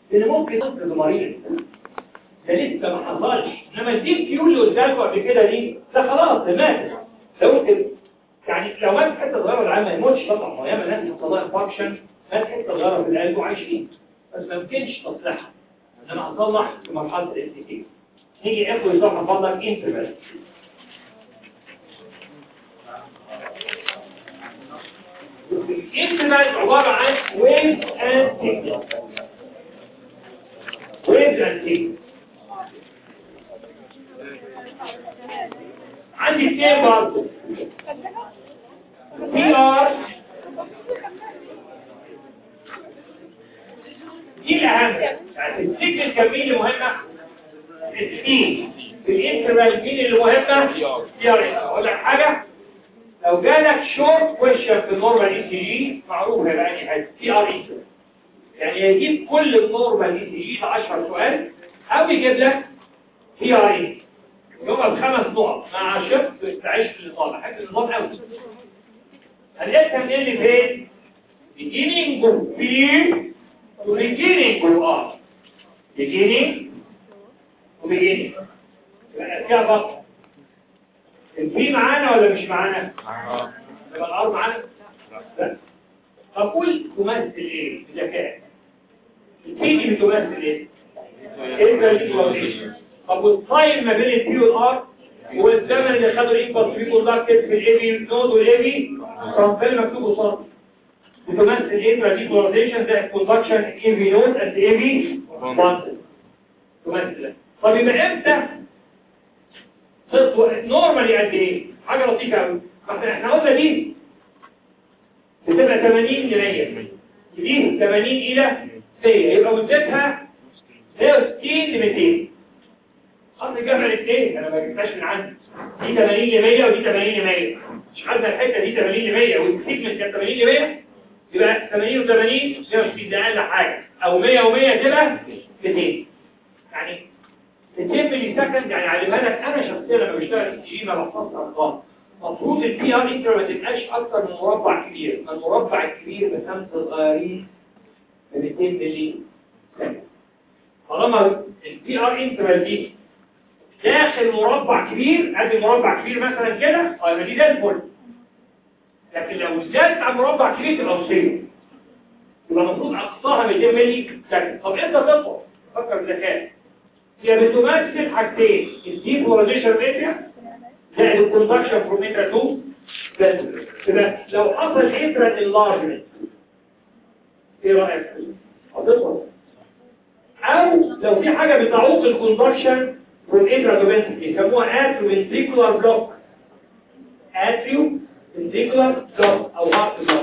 لان ممكن تنقذ مريض ده لسه ما حصلش انما الدين كيو اللي قلت لكم قبل كده دي ده خلاص ده مات لو انت يعني لو مات حته صغيره العام ما يموتش طبعا ما ياما ناس حصل لها انفكشن مات حته صغيره في القلب وعايشين بس ما يمكنش تصليحها انما هتصلح في مرحله الاستيكيز نيجي ناخد يصلح فضلك انترفال الانترفال عباره عن ويف اند سيجنال ويف اند سيجنال عندي اثنين برضه بي ار دي الاهم يعني السجن الكمية مهمة السين في الانترفال مين اللي مهمة بي ار اقول لك حاجة لو جالك شورت كويشن في النورمال اي سي جي معروف هيبقى انهي حاجه بي ار اي يعني يجيب كل النورمال اي سي جي 10 سؤال او يجيب لك بي ار اي يبقى بخمس نقط مع شق تعيش في النظام حاجه النظام قوي هنقسم منين اللي فين beginning of B to beginning of R beginning to beginning يبقى فيها بطل البي معانا ولا مش معانا يبقى الار معانا لا فقول تمثل ايه بذكاء البي دي بتمثل ايه ايه طب والتايم ما بين البي والار هو الزمن اللي خدوا الانبوت فيه كونتاكت في الاي بي نود والاي بي فالفيل مكتوب قصاد بتمثل ايه راديكولاريزيشن ده كوندكشن اي بي نود اند اي بي تمثل طب يبقى امتى تطوى نورمالي قد ايه حاجه لطيفه قوي مثلا احنا قلنا دي بتبقى 80 ل 100 دي 80 الى 100 يبقى مدتها 160 ل 200 خط جمع الاثنين انا ما جبتهاش من عندي دي 80 ل 100 ودي 80 ل 100 مش خدنا الحته دي 80 ل 100 والسيجمنت كانت 80 ل 100 يبقى 80 و80 160 ده اقل حاجه او 100 و100 تبقى 200 يعني التيم اللي سكند يعني علمها لك انا شخصيا لما بشتغل في جي ما بحفظش ارقام المفروض البي ار انتر ما تبقاش اكتر من مربع كبير ما المربع الكبير بخمسه صغيرين ب 200 ملي ثانيه طالما البي ار انتر دي داخل مربع كبير ادي مربع كبير مثلا كده اه دي ده الفل لكن لو زادت عن مربع كبير تبقى مصيبه يبقى المفروض اقصاها 200 ملي ثانيه طب امتى تطلع فكر بذكاء هي بتمثل حاجتين الديبولاريزيشن اريا زائد الكونتراكشن فروم انترا 2 بس يبقى لو حصل انترا انلارجمنت ايه رايك هتطلع او لو في حاجه بتعوق الكونتراكشن فروم انترا دومينتيك يسموها اتريو فنتريكولار بلوك اتريو فنتريكولار بلوك او هارت بلوك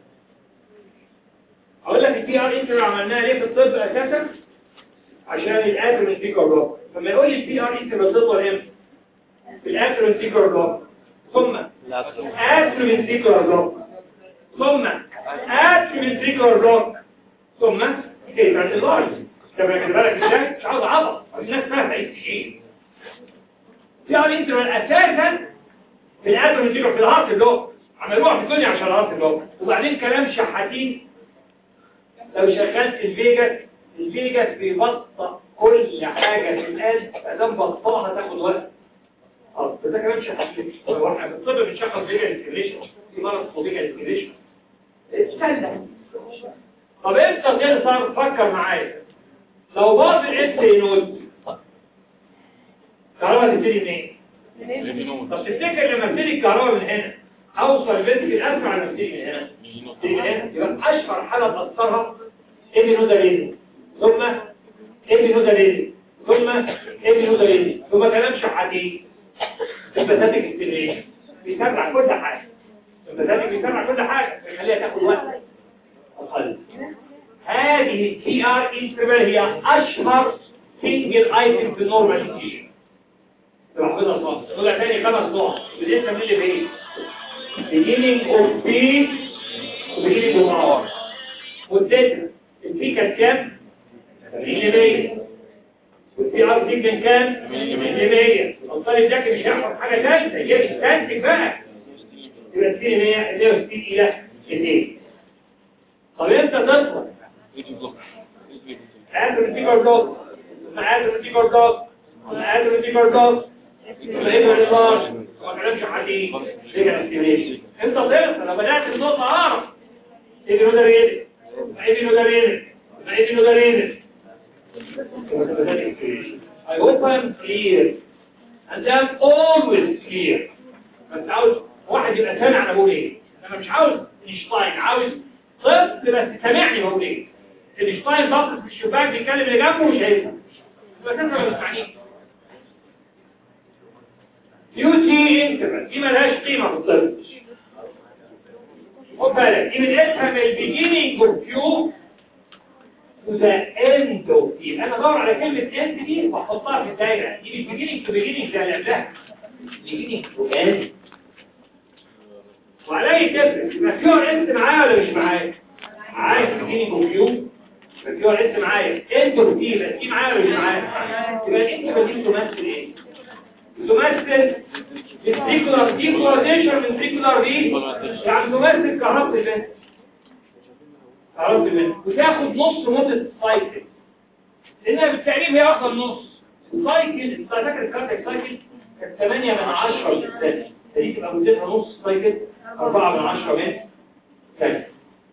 اقول لك البي ار انترا عملناها ليه في الطب اساسا عشان الاترومنتيكر بلوك لما يقول لي البي ار انت بتطول امتى في الاترومنتيكر بلوك ثم اترومنتيكر بلوك ثم اترومنتيكر بلوك ثم ايه بعد اللارج طب خلي بالك ازاي مش عاوز عبط الناس فاهمه ايه ايه بي ار انت اساسا في الاترومنتيكر في الهارت بلوك عملوها في الدنيا عشان الهارت بلوك وبعدين كلام شحاتين لو شغلت الفيجاس الفيجاس بيبطأ كل حاجة في القلب فدام بطأها تاخد وقت اه ده كلام شحاتين واحنا في الطب بنشغل فيجا انسكريشن في مرض اسمه فيجا انسكريشن استنى طب انت تقدر فكر معايا لو باظ الاس نود الكهرباء تبتدي منين؟ طب تفتكر لما ابتدي الكهرباء من هنا اوصل البنتك الاسرع لما ابتدي من هنا تبتدي من هنا يبقى اشهر حاله تاثرها ابن نودا ليلي ثم ابن نودا ليلي ثم ابن نودا ليلي ثم كلام شحاتين البساتك السنين بيسرع كل حاجه البساتك بيسرع كل حاجه بيخليها تاخد وقت اقل هذه التي ار انترفال هي اشهر سنجل ايتم في النورمال انتيجن تحفظها صح طلع تاني خمس نقط بالاسم اللي فيه beginning of B beginning of R مدتها البي كانت كام؟ 80 والبي ار دي كان كام؟ 100 الطالب ده مش هيحفظ حاجه ثالثه هي بتستنتج بقى يبقى 60 100 160 الى 200 طب امتى تطلع؟ قاعد الريتيكر بلوك ثم قاعد الريتيكر بلوك ثم قاعد الريتيكر بلوك ثم ايه اللي لارج ما كلامش حديد رجع استيميشن انت طلعت انا بدات النقطه اعرف ايه اللي ده ريد ايه اللي ده ريد ايه اللي ده ريد I hope I'm clear and I'm always clear بس عاوز واحد يبقى سامع انا بقول ايه انا مش عاوز اينشتاين عاوز طفل بس سامعني بقول ايه اينشتاين باصص في الشباك بيتكلم اللي جنبه مش هيفهم بس انت ما بتسمعنيش يو تي انترنت دي ملهاش قيمه في الطب خد بالك دي بنقيسها من البيجينينج اوف كيو to the end of دي انا بدور على كلمه end دي واحطها في الدايره دي مش beginning to beginning زي اللي قبلها beginning to end وعلي تفرق يبقى كيو انت معايا ولا مش معايا معايا beginning of كيو يبقى كيو انت معايا end of دي يبقى دي معايا ولا مش معايا يبقى انت بدي تمثل ايه تمثل السيكولار ديكولاريزيشن من سيكولار دي يعني تمثل كهرباء البنت كهرباء البنت وتاخد نص مدة السايكل لانها بالتقريب هي واخده النص السايكل انت فاكر الكارتك سايكل كانت 8 من 10 في الثانية فدي تبقى مدتها نص سايكل 4 من 10 من ثانية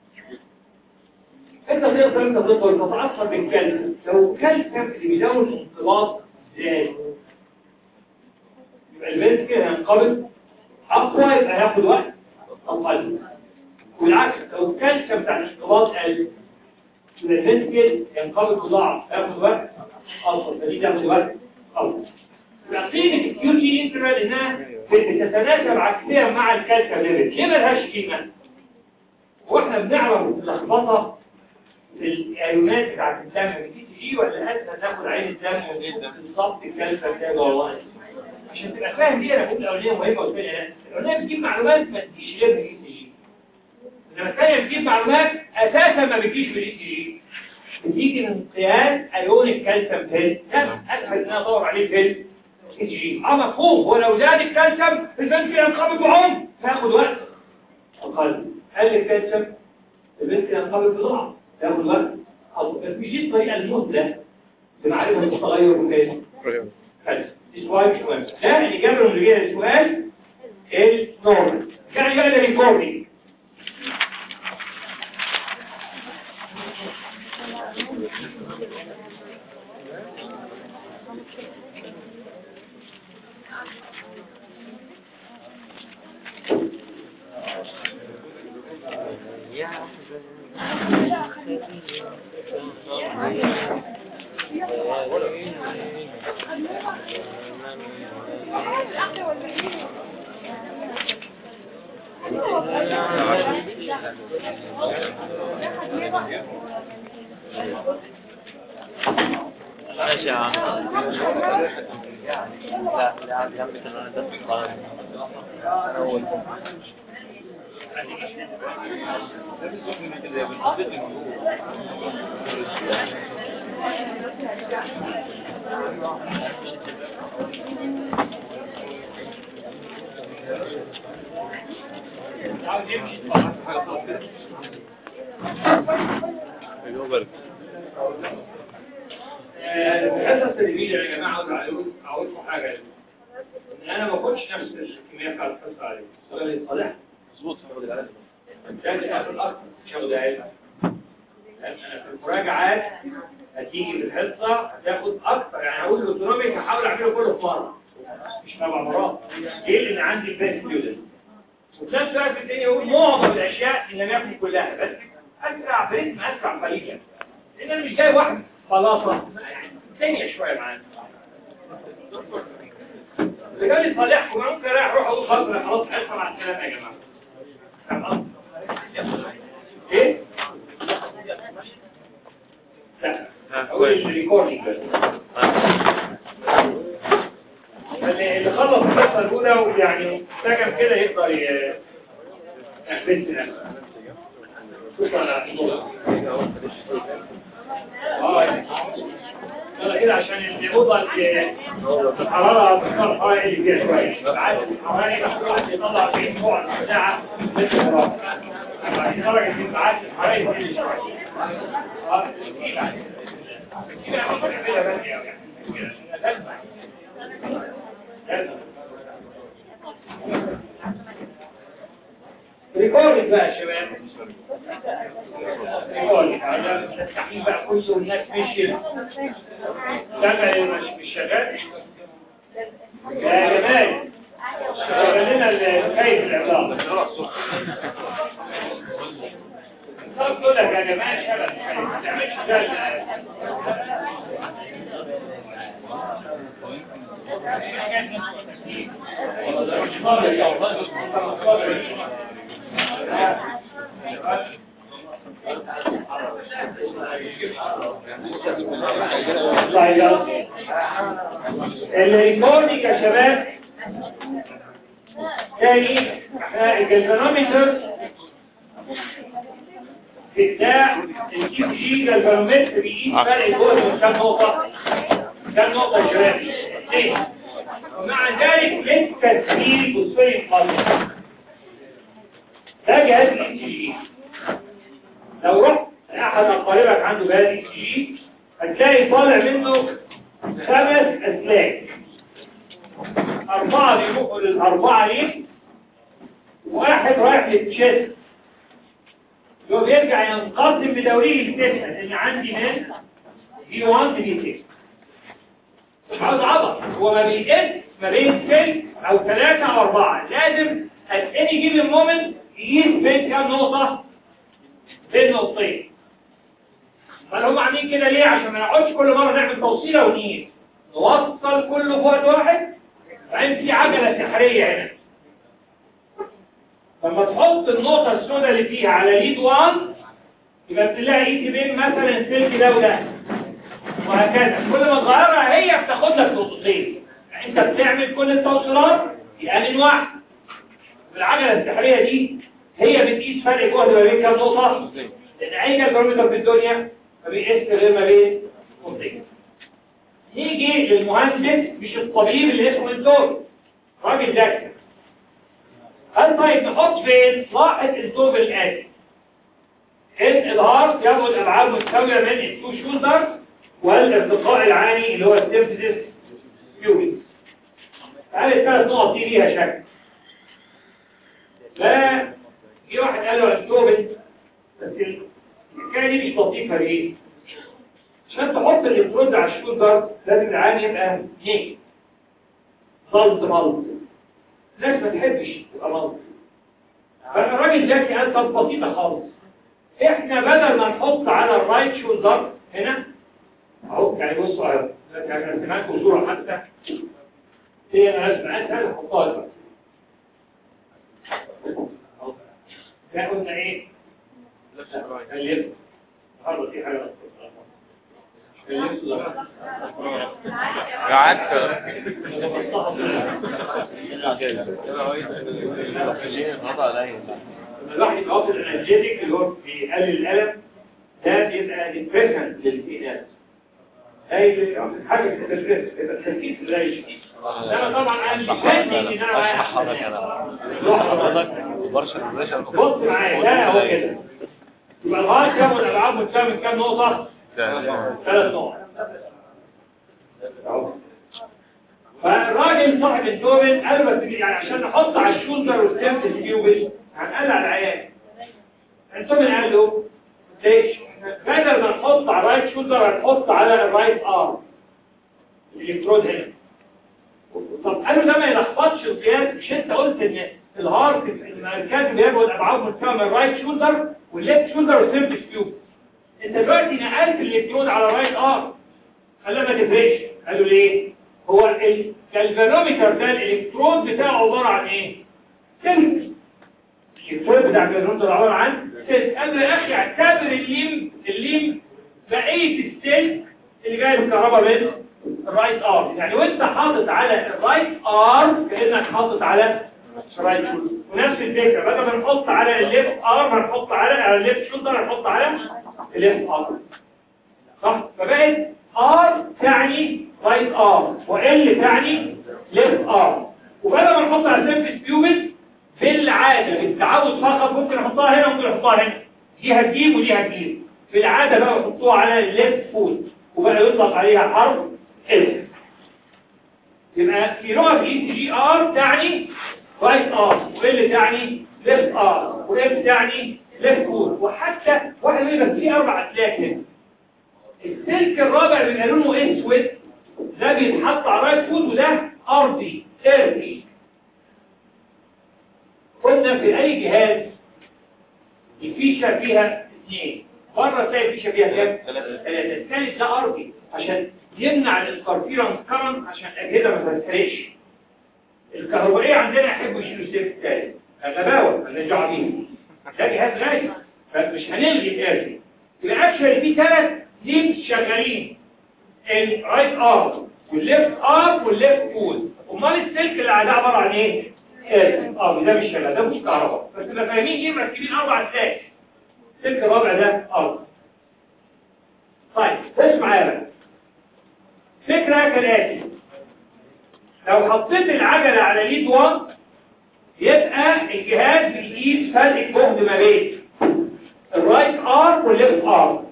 انت تقدر انت تقدر تتأثر بالكالسيوم لو الكالسيوم اللي بيزود الانضباط زاد يبقى البنت كده هينقبض اقوى يبقى هياخد وقت اقل والعكس لو الكالسيوم بتاع الانقباض قل يبقى البنت كده ينقبض بضعف هياخد وقت اطول فدي تاخد وقت اطول يبقى قيمه الكيو تي انترال انها بتتناسب عكسيا مع الكالسيوم ليفل ليه ملهاش قيمه؟ واحنا بنعرف اللخبطه في الايونات بتاعت الدم بتيجي جي ولا اسهل ناخد عين الدم بالظبط الكالسيوم ده والله عشان تبقى فاهم دي انا بقول الاولانيه مهمه والثانيه لا الاولانيه بتجيب معلومات ما تجيش غير من الاي جي انما الثانيه بتجيب معلومات اساسا ما بتجيش من الاي جي بتيجي من قياس ايون الكالسيوم في الدم اسهل ان انا ادور عليه في الاي جي اه مفهوم ولو زاد الكالسيوم البنت ينقبض بعمق فياخد وقت اقل قل الكالسيوم البنت ينقبض بضعف ياخد وقت اطول بس مش دي الطريقه المثلى لمعرفه التغير في الكالسيوم السؤال مش مهم ده الإجابة اللي جاية السؤال النورمال يعني بقى الريكوردينج ماشي يا عم لا لا عم يا عم انا ده القرآن اول عاوز يمشي طبعا الحصص الجديدة يا جماعة عاوز أعود أعود لكم حاجة إن أنا ما كنتش نفس الكمية بتاعت الحصة عليه ولا صالح مظبوط خد العلاج كان الأكل أكتر مش هاخد علم أنا في المراجعات هتيجي في الحصة هتاخد أكتر يعني هقول الأوتونوميك هحاول أعمله كله في مرة مش سبع مرات ليه؟ لأن عندي الباك ستودنت وفي نفس الوقت الدنيا يقول معظم الأشياء إن لم يكن كلها بس أسرع بريتم أسرع قليلا لأن أنا مش جاي واحد خلاصة الدنيا شوية معانا إذا كان يصالحكم أنا ممكن أروح أروح أقول خلاص أنا خلاص حصة مع السلامة يا جماعة فاهم قصدي؟ إيه؟ لا أقول الريكوردينج بس اللي اللي خلص الحصة الأولى ويعني سكن كده يقدر ي- يحبس نفسه شكرا على الحضور. اه يلا كده عشان الأوضة اللي الحرارة تختار الحرارة اللي فيها شوية عادة الحرارة يبقى كل واحد يطلع 40 فوق ساعة متر حرارة بعد درجة الإبعاد الحرارة يزيد شوية اه دي بعد ريكورد بقى يا شباب ريكورد على التحقيق بقى كله الناس مشيت شغل مش مش شغال يا جمال شغل لنا الكيف العظام طب تقول لك يا جماعه شغل ما تعملش ده الريكوردنج يا شباب تاني احنا الجلفانومتر بتاع الجي جي جلفانومتر بيقيس فرق جهد من كام نقطة كام نقطة يا شباب اثنين ومع ذلك للتسجيل بصفين قليل ده جهاز الاي جي لو رحت احد اقاربك عنده جهاز اي جي هتلاقي طالع منه خمس اسلاك اربعة بيروحوا للاربعة ليه واحد رايح للتشيست لو بيرجع ينقسم بدوريه التسعة لان عندي من دي 1 دي 6 مش عاوز عبط هو ما بيقس ما بين سلك او ثلاثة او اربعة لازم at any given moment يقيس بين كام نقطة بين نقطتين هل هم عاملين كده ليه عشان ما نقعدش كل مرة نعمل توصيلة ونقيس نوصل كله في وقت واحد بعدين في عجلة سحرية هنا لما تحط النقطة السوداء اللي فيها على ليد 1 يبقى بتلاقي ايدي بين مثلا السلك ده وده وهكذا كل ما تغيرها هي بتاخد لك نقطتين يعني انت بتعمل كل التوصيلات يبقى من واحد العجلة السحرية دي هي بتقيس فرق جهد ما بين كام نقطة لان اي جلبرومتر في الدنيا ما بيقيس غير ما بين نقطتين نيجي للمهندس مش الطبيب اللي اسمه الدكتور راجل دكتور هل طيب نحط فين لاحظ الدوب الآتي ان الهارت ياخد ابعاد مستويه من التو شولدر والارتقاء العالي اللي هو السيمفيزيس كيوبيك هل الثلاث نقط دي ليها شك لا في واحد قال له التوبن بس الحكايه دي مش لطيفه ليه عشان تحط الالكترود على الشولدر لازم العين يبقى هيك ضلط ملط الناس ما تحبش تبقى ملط فالراجل ذكي قال طب بسيطه خالص احنا بدل ما نحط على الرايت شولدر هنا اهو يعني بصوا اهو يعني ارتماك وزوره حتى هي انا لازم اسهل احطها دلوقتي ده قلنا ايه؟ اللبس النهارده في حاجه قعدت الواحد يبقى واخد الانرجيتك اللي هو بيقلل الالم ده بيبقى ديبريشن للفئات اي حاجه تدرس يبقى التركيز لا شديد انا طبعا انا مش فاهم ان انا بص معايا لا هو كده يبقى الغاية كام والالعاب متساوي من كام نقطه ثلاث نقط فالراجل صاحب الدوبل قال بس يعني عشان نحط على الشولدر والسيمت الكيوبل هنقلع العيان الدوبل قال له ليش بدل ما نحط على الرايت شولدر هنحط على الرايت ارم الالكترود هنا طب قالوا ده ما يلخبطش القياس مش انت قلت ان الهارت المركز بياخد ابعاد مستوى من الرايت شولدر والليفت شولدر والسيمت كيوب انت دلوقتي نقلت الالكترود على الرايت ارم قال له ما تفرقش قالوا ليه هو الجلفانومتر ده الالكترود بتاعه عباره عن ايه سلك الالكترود بتاع الجلفانومتر عباره عن سلك قال له يا اخي اعتبر الليم الليم بقيه السلك اللي جاي بالكهرباء من الرايت ارم يعني وانت حاطط على الرايت ارم كانك حاطط على الرايت شولدر ونفس الفكره بدل ما نحط على الليفت ارم هنحط على الليفت شولدر هنحط على الليفت ارم صح فبقت ار تعني رايت ارم وال تعني ليفت ارم وبدل ما نحط على سيرفيس بيوبل بالعاده بالتعود فقط ممكن احطها هنا ممكن احطها هنا دي هتجيب ودي هتجيب بالعاده بقى يحطوها على الليفت فوت وبقى يطلق عليها حرف اس يبقى في لغه الاي جي ار تعني رايت ار وال تعني ليفت ار واف تعني ليفت فوت وحتى واحد يقول لك في اربع اسلاك هنا السلك الرابع بيبقى لونه اسود ده بيتحط على رايت فوت وده ارضي ارضي قلنا في اي جهاز الفيشه فيها اثنين بره تلاقي الفيشه فيها كام؟ ثلاثه الثالث ده ارضي عشان يمنع الانترفيرنس كرنت عشان الاجهزه ما تتحرقش الكهربائيه عندنا يحبوا يشيلوا السلك الثالث غباوه مالناش دعوه بيهم ده جهاز غالي فمش هنلغي الارضي يبقى اكشولي في ثلاث ليمز شغالين الرايت ارم والليفت ارم والليفت فود امال السلك اللي عليه عباره عن ايه؟ اه ده مش شغال ده مش كهرباء بس تبقى فاهمين ايه مركبين اربع اسلاك السلك الرابع ده ارض طيب بص معايا بقى فكره كالاتي لو حطيت العجله على ليد 1 يبقى الجهاز بيقيس فرق الجهد ما بين الرايت ارم والليفت ارم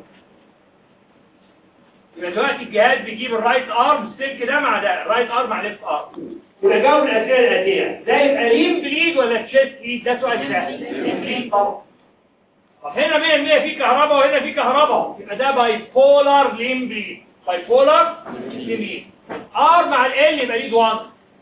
يبقى دلوقتي الجهاز بيجيب الرايت ارم السلك ده مع ده الرايت ارم مع ليفت ارم ونجاوب الاسئله الاتيه ده يبقى لين بليد ولا تشيست ايد ده سؤال سهل لين بليد طبعا طب هنا 100% في كهرباء وهنا في كهرباء يبقى ده باي بولار لين بليد باي بولار لين بليد ار مع ال يبقى ليد 1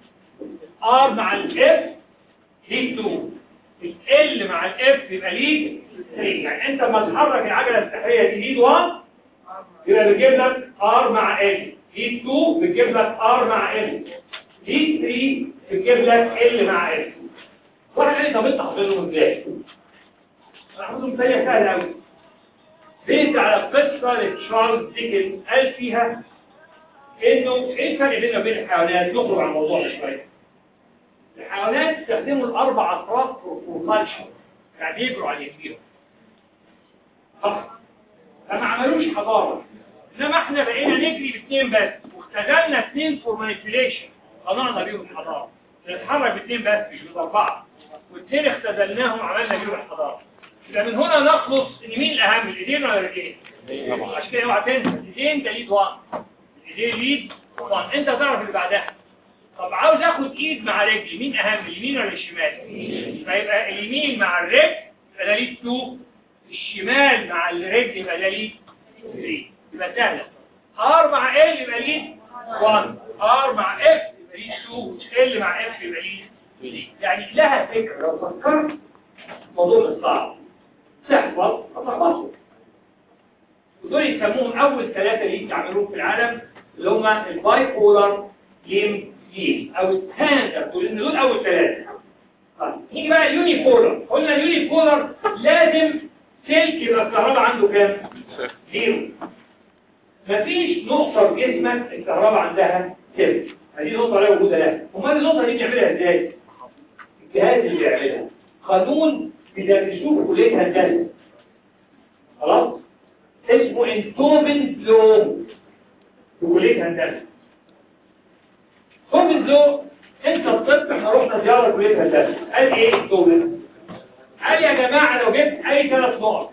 ار مع الاف ليد 2 ال مع الاف يبقى ليد 3 يعني انت لما تحرك العجله السحريه دي ليد 1 يبقى بتجيب لك ار مع ال ليد 2 بتجيب لك ار مع ال ليد 3 بتجيب لك ال مع ال واحد قال لي طب انت حافظهم ازاي؟ انا حافظهم ثانيه سهله قوي بيت على قصه لتشارلز ديكنز قال فيها انه ايه الفرق بيننا وبين الحيوانات نخرج عن الموضوع شويه الحيوانات استخدموا الاربع اطراف في الفالشن يعني يجروا على فيهم صح فما عملوش حضاره انما احنا بقينا نجري باثنين بس واختزلنا اثنين فور مانيبيوليشن صنعنا بيهم الحضاره نتحرك باثنين بس مش باربعه واثنين اختزلناهم وعملنا بيهم الحضاره يبقى من هنا نخلص ان مين الاهم الايدين ولا الرجلين عشان كده اوعى تنسى الايدين ده ليد 1 الايدين ليد 1 انت تعرف اللي بعدها طب عاوز اخد ايد مع رجل مين اهم اليمين ولا الشمال فيبقى اليمين مع الرجل يبقى ده ليد 2 الشمال مع الرجل يبقى ده ليد 3 يبقى سهله ار مع ال يبقى ليد 1 ار مع اف يبقى ليد 2 ال مع اف يبقى ليد 3 يعني لها فكره لو فكرت الموضوع مش صعب تحفظ هتحفظه ودول يسموهم اول ثلاثه اللي يستعملوهم في العالم اللي هم الباي بولار ليم ليم او ستاندرد لان دول اول ثلاثه طيب نيجي بقى اليوني بولار قلنا اليوني بولار لازم سلك يبقى الكهرباء عنده كام؟ زيرو مفيش نقطه في جسمك الكهرباء عندها صفر هذه نقطه لا وجود لها امال النقطه دي بنعملها ازاي؟ الجهاز اللي بيعملها قانون بيدرسوه في كليه هندسه خلاص اسمه انتوبن لو في كليه هندسه توبن لو انت الطب احنا رحنا زياره كليه هندسه قال ايه انتوبن قال يا جماعه لو جبت اي ثلاث نقط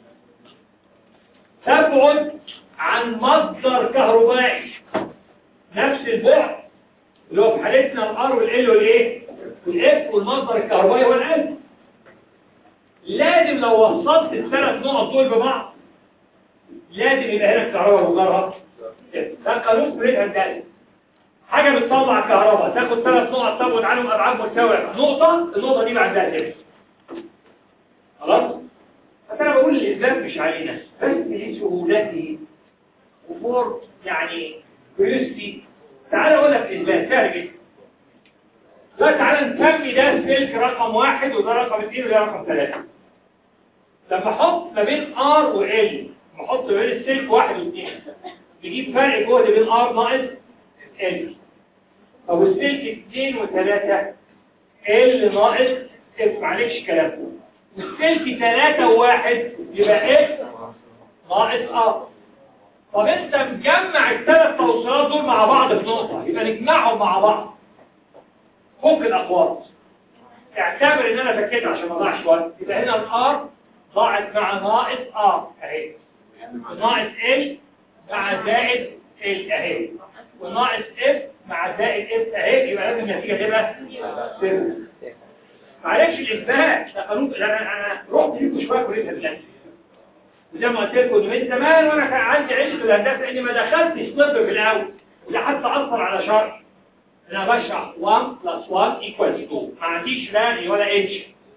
تبعد عن مصدر كهربائي نفس البعد اللي هو في حالتنا الار والال والايه والاف والمصدر الكهربائي هو القلب لازم لو وصلت الثلاث نقط دول ببعض لازم يبقى هنا الكهرباء مجرد ده قانون كليه هندسه حاجه بتطلع كهرباء تاخد ثلاث نقط تبعد عنهم ابعاد متساويه نقطه النقطه دي بعدها صفر خلاص بس انا بقول الاثبات مش علينا بس لسهولته وفور يعني كيوريوسيتي تعالى اقول لك الاثبات سهل جدا لا تعالى نسمي ده سلك رقم واحد وده رقم اثنين وده رقم ثلاثة لما احط ما بين ار و ال احط ما بين السلك واحد واثنين نجيب فرق جهد بين ار ناقص ال طب السلك اثنين وثلاثة ال ناقص اف معلش كلام والسلك ثلاثة وواحد يبقى اف ناقص ار طب انت مجمع الثلاث توصيلات دول مع بعض في نقطة يبقى نجمعهم مع بعض فك الاقواس اعتبر ان انا فكيت عشان ما اضيعش وقت يبقى هنا الار ضاعت مع ناقص ار اهي ناقص ال مع زائد ال اهي وناقص اف مع زائد اف اهي يبقى لازم النتيجه تبقى صفر معلش الاثبات ده قانون لا انا انا رحت فيكم شويه كليه الهندسه وزي ما قلت لكم من زمان وانا كان عندي علم في الهندسه اني ما دخلتش طب في الاول ولا حتى اثر على شرح انا بشرح 1 بلس 1 ايكوال 2 ما عنديش لا ولا اتش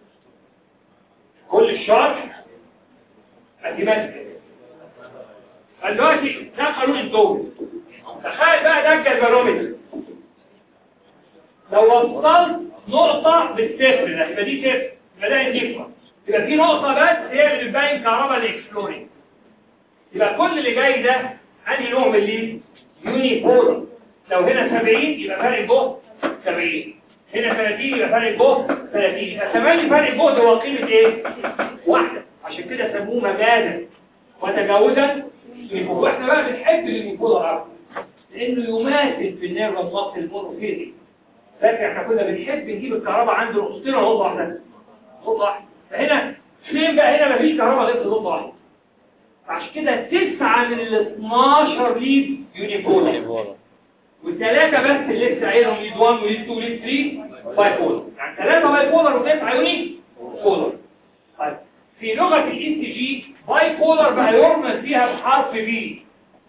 كل الشرح ماثيماتيكال دلوقتي ده قانون الدول تخيل بقى ده الجبرومتر لو وصلت نقطة بالصفر ده يبقى دي صفر يبقى ده النقطة يبقى في نقطة بس هي اللي بتبين كهرباء الاكسبلورينج يبقى كل اللي جاي ده انهي نوع من الليد يوني بولر لو هنا 70 يبقى فرق الجهد 70 هنا 30 يبقى فرق الجهد 30 يبقى 8 فرق الجهد هو قيمة ايه؟ واحدة عشان كده سموه مجازا وتجاوزا يونيبولر واحنا بقى بنحب اليونيبولر اكتر لانه يماثل في النيرف الضغط المونوفيزي فاكر احنا كنا بنحب نجيب الكهرباء عند الاسطوره نقطه واحده نقطه واحده فهنا فين بقى هنا مفيش كهرباء غير في نقطه واحده عشان كده تسعة من ال 12 ليد يونيبولر والثلاثة بس اللي لسه قايلهم ليد 1 وليد 2 وليد 3 باي بولر يعني ثلاثة باي بولر وتسعة يوني بولر طيب في لغة الاي سي جي باي بولر بقى يرمز فيها بحرف بي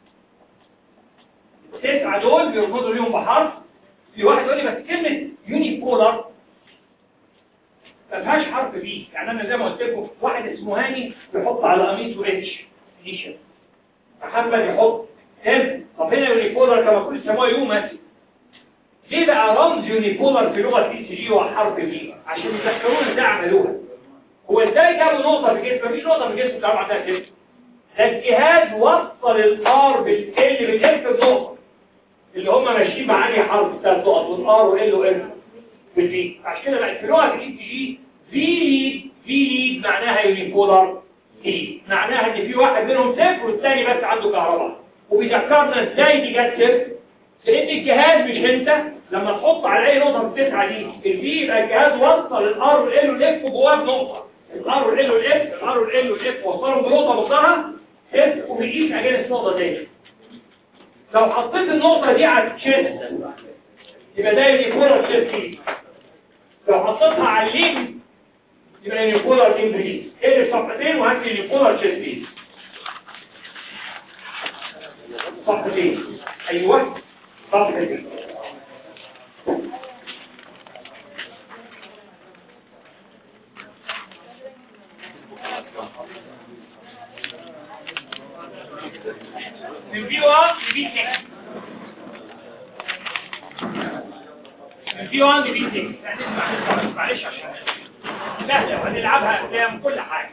التسعة دول بيرمزوا ليهم بحرف في واحد يقول لي بس كلمة يوني بولر ما فيهاش حرف بي يعني انا زي ما قلت لكم واحد اسمه هاني يحط على قميصه اتش نيشن محمد يحط ام طب هنا يوني بولر كما كل سموه يو مثلا ليه بقى رمز يوني بولر في لغة اي سي جي هو حرف بي عشان يذكرونا ازاي عملوها هو ازاي جابوا نقطة في الجسم مفيش نقطة في الجسم بتعرف عندها كده ده الجهاز وصل الار بالال بالاف بنقطة اللي هم ماشيين معاني حرف ثلاث نقط والار وال وال والفي عشان كده بقت في لغه الاي تي جي في ليد في ليد معناها يونيبولار ليد معناها ان في واحد منهم صفر والثاني بس عنده كهرباء وبيذكرنا ازاي دي جت صفر لان الجهاز مش انت لما تحط على اي نقطه في التسعه دي الفي يبقى الجهاز وصل الار والال والاف جواه بنقطه الار والال والاف الار والال والاف وصلهم بنقطه مقدارها صفر وبيقيس اجانس النقطه دي لو حطيت النقطة دي على الشيست يبقى ده يونيبولار تشيست لو حطيتها على الليم يبقى يونيبولار امبريز اقلب صفحتين وهات لي يونيبولار تشيست صفحتين ايوه صفحتين من بي 1 لبي 6 من بي 1 لبي 6 يعني معلش عشان سهلة وهنلعبها قدام كل حاجة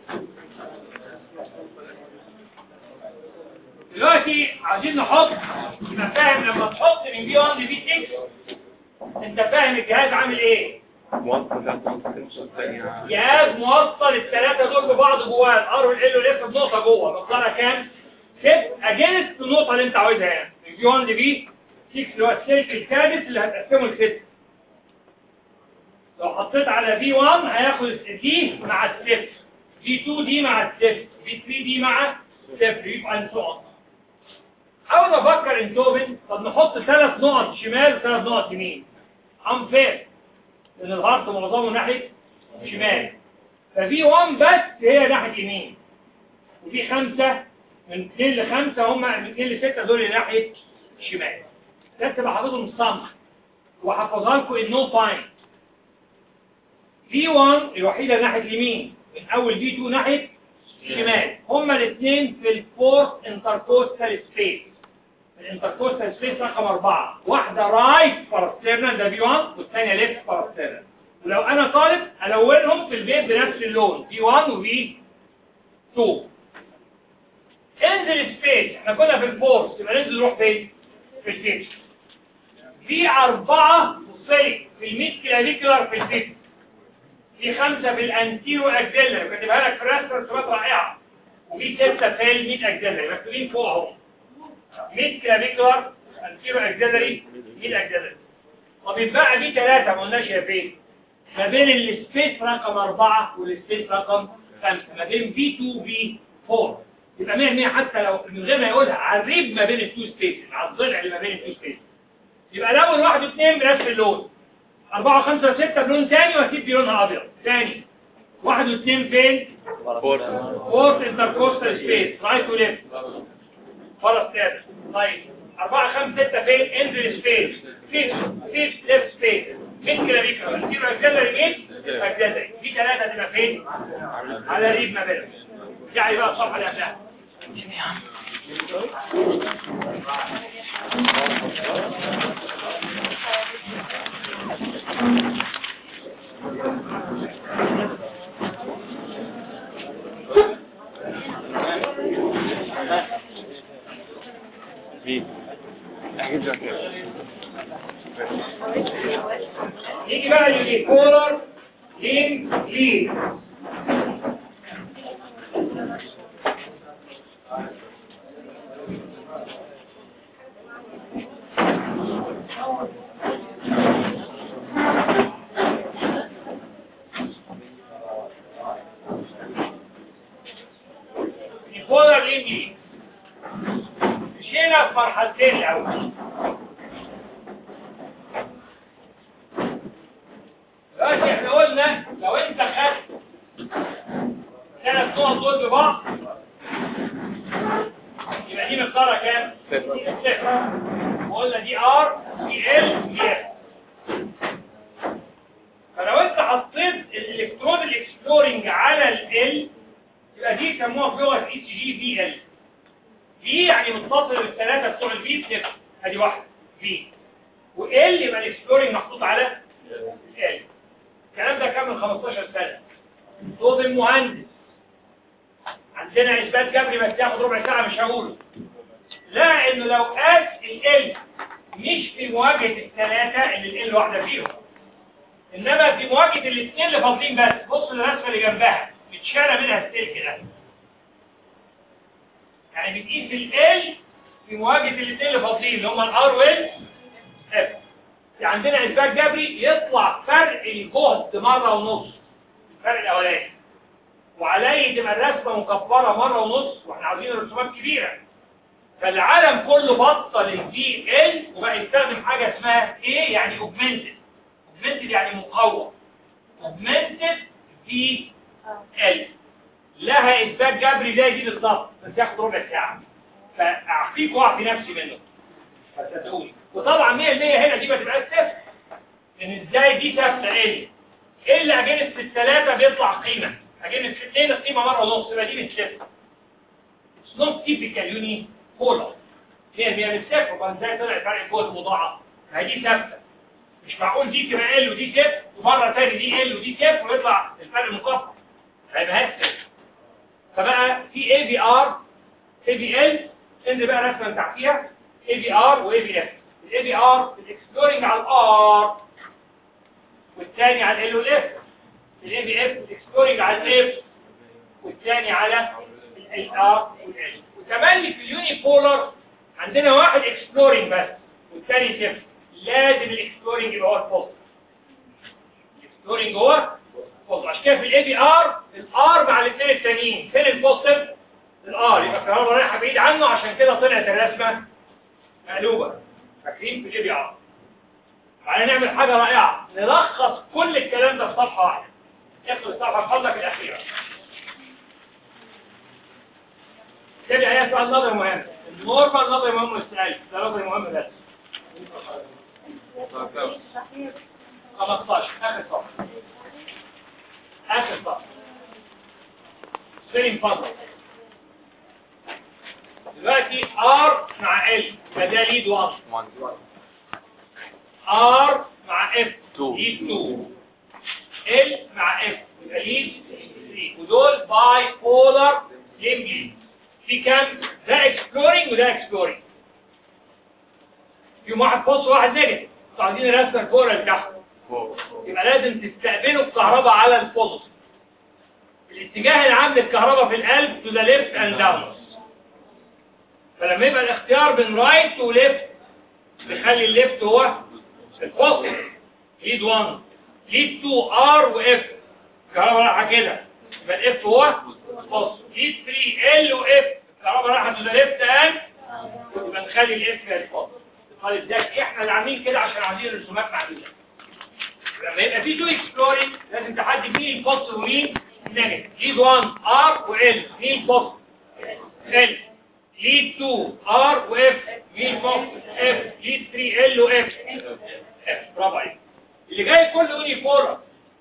دلوقتي عايزين نحط يبقى فاهم لما تحط من بي 1 لبي 6 انت فاهم الجهاز عامل ايه جهاز موصل الثلاثة دول ببعض جواه الار والال والاف بنقطة جوه مقدارها كام؟ ست اجنس النقطة اللي انت عاوزها يعني في 1 لبي 6 اللي هو السلك السادس اللي هتقسمه لست لو حطيت على في 1 هياخد دي مع الصفر في 2 دي مع الصفر في 3 دي مع صفر يبقى النقط اول ما افكر انتوبن طب نحط ثلاث نقط شمال وثلاث نقط يمين انفير لان الهارت معظمه ناحيه شمال ففي 1 بس هي ناحيه يمين وفي خمسه من 2 ل 5 هم من 2 ل 6 دول ناحيه شمال ده تبقى حافظهم صم وحفظها لكم النو باين في 1 الوحيده ناحيه اليمين من اول في 2 ناحيه شمال هما الاثنين في الفورث انتركوستال سبيس الانتركوستال سبيس رقم 4 واحده رايت باراسترنال ده في 1 والثانيه ليفت باراسترنال ولو انا طالب الونهم في البيت بنفس اللون في 1 وفي 2 انزل سبيس احنا كنا في الفورس يبقى ننزل نروح فين في السبيس في أربعة بصلي في الميد كلافيكولار في الفيس في خمسة في الانتيرو اكزيلر كاتبها لك في رسمة رسومات رائعة وفي ستة في الميد اكزيلر مكتوبين فوق اهو ميد كلافيكولار انتيرو اكزيلري ميد اكزيلري طب يتبقى دي ثلاثة ما قلناش يا فين ما بين السبيس رقم أربعة والسبيس رقم خمسة ما بين في 2 في 4 يبقى 100 100 حتى لو من غير ما يقولها على الريب ما بين التو سبيس على الضلع اللي ما بين التو سبيس يبقى الاول واحد واثنين بنفس اللون أربعة وخمسة وستة بلون تاني وأسيب دي لونها أبيض تاني واحد واثنين فين؟ فورث انتركوستال سبيس رايت وليفت خلاص ثابت طيب أربعة خمسة ستة فين؟ اندل سبيس فيف فيف ليفت سبيس فين كده بيك دي اكزيلري مين؟ اكزيلري في ثلاثة تبقى فين؟ على ريب ما بينهم يعني بقى الصفحة اللي قبلها يجي بقى اليونيبولر لين لين اليونيبولر لين لين مشينا في مرحلتين الأول دلوقتي احنا قلنا لو انت خدت ثلاث نقط دول ببعض يبقى دي مقدارها كام؟ صفر وقلنا دي ار دي ال دي اف فلو انت حطيت الالكترون الاكسبلورنج على ال يبقى دي يسموها في لغه اي سي جي في ال في يعني متصل بالثلاثه بتوع البي صفر ادي واحده في وال يبقى الاكسبلورنج محطوط على ال الكلام ده كان من 15 سنة صوت المهندس عندنا إثبات جبري بس ياخد ربع ساعة مش هقوله لا إنه لو قاس ال مش في مواجهة الثلاثة اللي ال واحدة فيهم إنما في مواجهة الاثنين اللي فاضلين بس بص للرسمة اللي جنبها متشالة منها السلك ده يعني بتقيس ال في مواجهة الاثنين اللي فاضلين اللي هم الار وال اف عندنا إثبات جبري يطلع فرق الجهد مرة ونص الفرق الأولاني وعليه تبقى الرسمة مكبرة مرة ونص واحنا عاوزين الرسومات كبيرة فالعالم كله بطل الدي ال وبقى يستخدم حاجة اسمها ايه يعني اوجمنتد اوجمنتد يعني مقوى اوجمنتد دي ال لها إثبات جبري زي دي بالظبط بس ياخد ربع ساعة فأعطيك واعطي نفسي منه فصدقوني وطبعا 100% هنا دي ما تبقاش صفر ان ازاي دي ثابته ايه الا اجنس الثلاثه بيطلع قيمه اجنس الاثنين القيمه مره ونص يبقى دي مش صفر اتس نوت تيبيكال يوني بولر هي هي مش صفر وبعد ازاي طلع فرق الجهد مضاعف ما هي دي ثابته مش معقول دي تبقى ال ودي صفر ومره ثاني دي ال ودي صفر ويطلع الفرق مكبر ما يبقاش صفر فبقى في اي بي ار اي بي ال انزل بقى رسمه تحتيها اي بي ار واي بي اف الاي بي ار الاكسبلورنج على الار والثاني على ال والاف الاي بي اف الاكسبلورنج على الاف والثاني على الار والال وتملي في اليوني بولر عندنا واحد اكسبلورنج بس والثاني صفر لازم الاكسبلورنج يبقى هو الفوز الاكسبلورنج هو الفوز عشان كده في الاي بي ار الار مع الاثنين التانيين فين البوزيتيف الار يبقى الكهرباء رايحه بعيد عنه عشان كده طلعت الرسمه مقلوبه فاكرين في الاي بي ار تعالى نعمل حاجه رائعه نلخص كل الكلام ده في صفحه واحده اقرا الصفحه بفضلك الاخيره تبقى هي سؤال نظري مهم النورمال نظري مهم والسؤال ده نظري مهم بس 15 اخر صفحه اخر صفحه سليم فضل دلوقتي ار مع ال فده ليد 1 ار مع اف ليد 2 ال مع اف يبقى ليد 3 ودول باي بولار ليمبلي في كام ده اكسبلورنج وده اكسبلورنج فيهم واحد بوز وواحد نيجاتيف انتوا عايزين الرسمه الكوره اللي تحت يبقى لازم تستقبلوا الكهرباء على البوزيتيف الاتجاه العام للكهرباء في القلب تو ذا ليفت اند داون فلما يبقى الاختيار بين رايت وليفت نخلي الليفت هو البوزيتيف ليد 1 ليد 2 ار واف الكهرباء رايحه كده يبقى الاف هو بوزيتيف ليد 3 ال واف طالما راحت ذا ليفت هاند يبقى نخلي الاف يتفضل الطالب ده احنا اللي عاملين كده عشان عايزين الرسومات معدوده لما يبقى في تو اكسبلورينج لازم تحدد مين البوست ومين النيجاتيف ليد 1 ار وال مين البوست ال ليد 2 ار واف مين البوست اف ليد 3 ال واف اف برافو عليك اللي جاي كله يونيفورم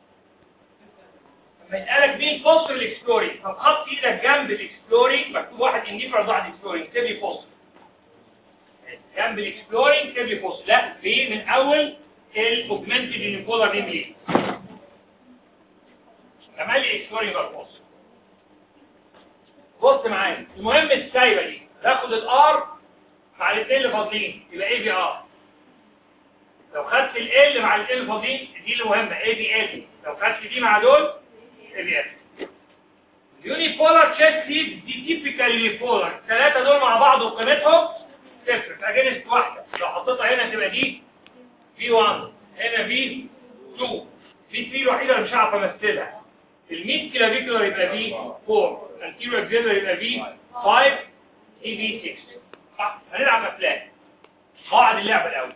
لما يسألك مين البوست الاكسبلورينج فتحط ايدك جنب الاكسبلورينج مكتوب واحد انديفرنت واحد اكسبلورينج تبي بوست جنب الاكسبلورينج تبي بوست لا في من اول الاوجمنتد يونيبولار نيملي كمان لي اكسبلورينج بقى بوست بص معايا المهم السايبه دي تاخد الار مع الاثنين اللي فاضيين يبقى اي بي ار لو خدت ال مع الاثنين اللي فاضيين دي اللي مهمه اي بي ال لو خدت دي مع دول اي بي ال اليونيبولار تشيست ليد دي تيبيكال يونيبولار الثلاثه دول مع بعض وقيمتهم صفر فاجنست واحده لو حطيتها هنا تبقى دي في 1 هنا في 2 في 3 الوحيده اللي مش هعرف امثلها ال100 كلافيكولار يبقى في 4 الانتيريور اكسيلر يبقى في 5 اي في 6 صح هنلعب افلام قاعد اللعبه الاول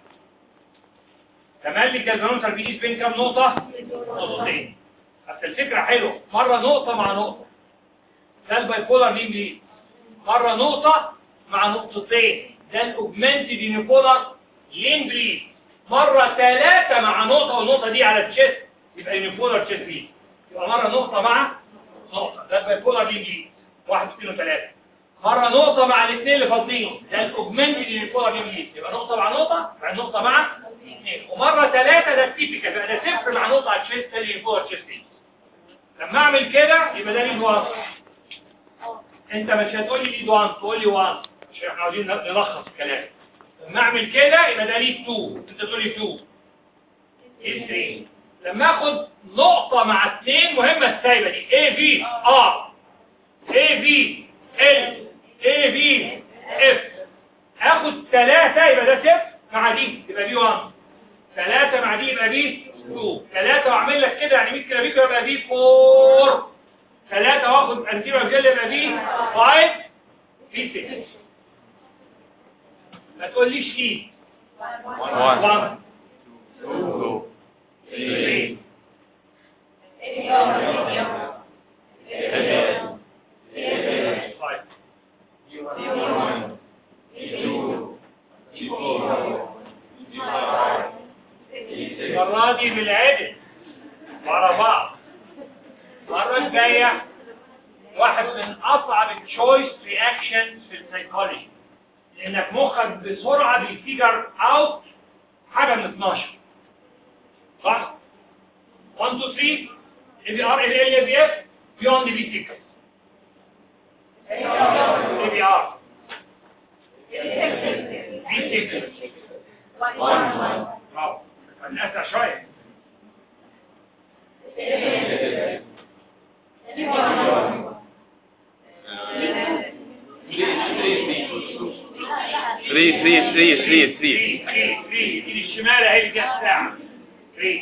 تملي كالفانوسر بيقيس بين كام نقطه نقطتين بس الفكره حلوه مره نقطه مع نقطه ده البايبولار مين بليد مره نقطه مع نقطتين ده الاوجمنتد يونيبولار لين بليد مرة ثلاثة مع نقطة والنقطة دي على التشيست يبقى يونيبولار تشيست بليد يبقى مرة نقطة مع نقطة ده بايبولار لين بليد واحد اثنين وثلاثة مرة نقطة مع الاثنين اللي فاضيين ده الاوجمنتد يونيبولار لين بليد يبقى نقطة مع نقطة مع نقطة مع اثنين ومرة ثلاثة ده التيبيكال يبقى ده صفر مع نقطة على التشيست ده اليونيبولار تشيست بليد لما اعمل كده يبقى ده ليد 1 انت مش هتقول لي ليد 1 تقول لي 1 عشان احنا عاوزين نلخص الكلام لما اعمل كده يبقى ده ليه 2 انت تقول لي 2 ايه 3 لما اخد نقطة مع 2 مهمة السايبة دي A V R A V L A V F اخد 3 يبقى ده صفر مع دي يبقى دي 1 3 مع دي يبقى دي 2 3 واعمل لك كده يعني 100 كيلو يبقى دي 4 3 واخد انتيريور جيل يبقى دي 5 في 6 ما تقوليش ليه 1 2 3 المرة دي بالعدل ورا بعض المرة الجاية واحد من أصعب التشويس رياكشنز في السيكولوجي لانك مخك بسرعة بيفيجر اوت حاجة من 12 صح 1 2 3 اي بي ار ال ال اي بي اف بيوند بي 6 اي بي ار بي 6 برافو هنأسع شوية Three, three, three, three, three. 3 3 3 ايد الشمال اهي اللي جت ساعة 3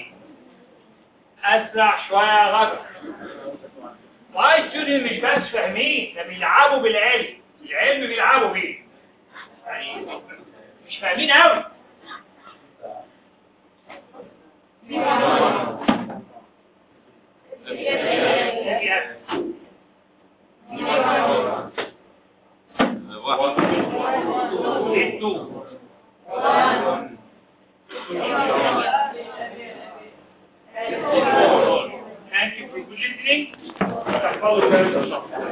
اسرع شوية يا غدر واي ستودنت مش بس فاهمين ده بيلعبوا بالعلم العلم بيلعبوا بيه يعني مش فاهمين قوي Thank you for listening.